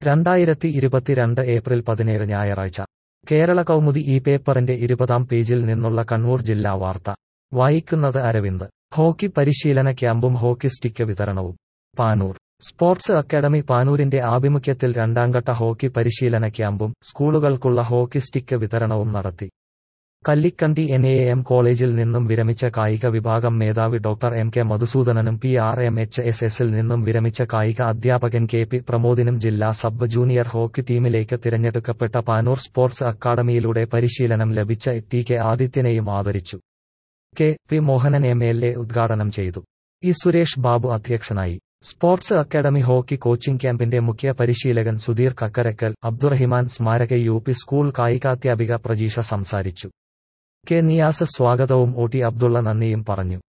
രണ്ടായിരത്തി ഇരുപത്തിരണ്ട് ഏപ്രിൽ പതിനേഴ് ഞായറാഴ്ച കേരള കൗമുദി ഈ പേപ്പറിന്റെ ഇരുപതാം പേജിൽ നിന്നുള്ള കണ്ണൂർ ജില്ലാ വാർത്ത വായിക്കുന്നത് അരവിന്ദ് ഹോക്കി പരിശീലന ക്യാമ്പും ഹോക്കി സ്റ്റിക്ക് വിതരണവും പാനൂർ സ്പോർട്സ് അക്കാദമി പാനൂരിന്റെ ആഭിമുഖ്യത്തിൽ രണ്ടാംഘട്ട ഹോക്കി പരിശീലന ക്യാമ്പും സ്കൂളുകൾക്കുള്ള ഹോക്കി സ്റ്റിക്ക് വിതരണവും നടത്തി കല്ലിക്കണ്ടി എൻ എ എം കോളേജിൽ നിന്നും വിരമിച്ച കായിക വിഭാഗം മേധാവി ഡോക്ടർ എം കെ മധുസൂദനനും P R M H S എസിൽ നിന്നും വിരമിച്ച കായിക അധ്യാപകൻ കെ പി പ്രമോദിനും ജില്ലാ സബ് ജൂനിയർ ഹോക്കി ടീമിലേക്ക് തിരഞ്ഞെടുക്കപ്പെട്ട പാനൂർ സ്പോർട്സ് അക്കാദമിയിലൂടെ പരിശീലനം ലഭിച്ച ടി കെ ആദിത്യനെയും ആദരിച്ചു K P Mohanan M L A ഉദ്ഘാടനം ചെയ്തു ഇ സുരേഷ് ബാബു അധ്യക്ഷനായി സ്പോർട്സ് അക്കാദമി ഹോക്കി കോച്ചിംഗ് ക്യാമ്പിന്റെ മുഖ്യ പരിശീലകൻ സുധീർ കക്കരക്കൽ അബ്ദുറഹിമാൻ സ്മാരക യു പി സ്കൂൾ കായികാധ്യാപിക പ്രജീഷ സംസാരിച്ചു കെ നിയാസ് സ്വാഗതവും ഒ ടി അബ്ദുള്ള നന്ദിയും പറഞ്ഞു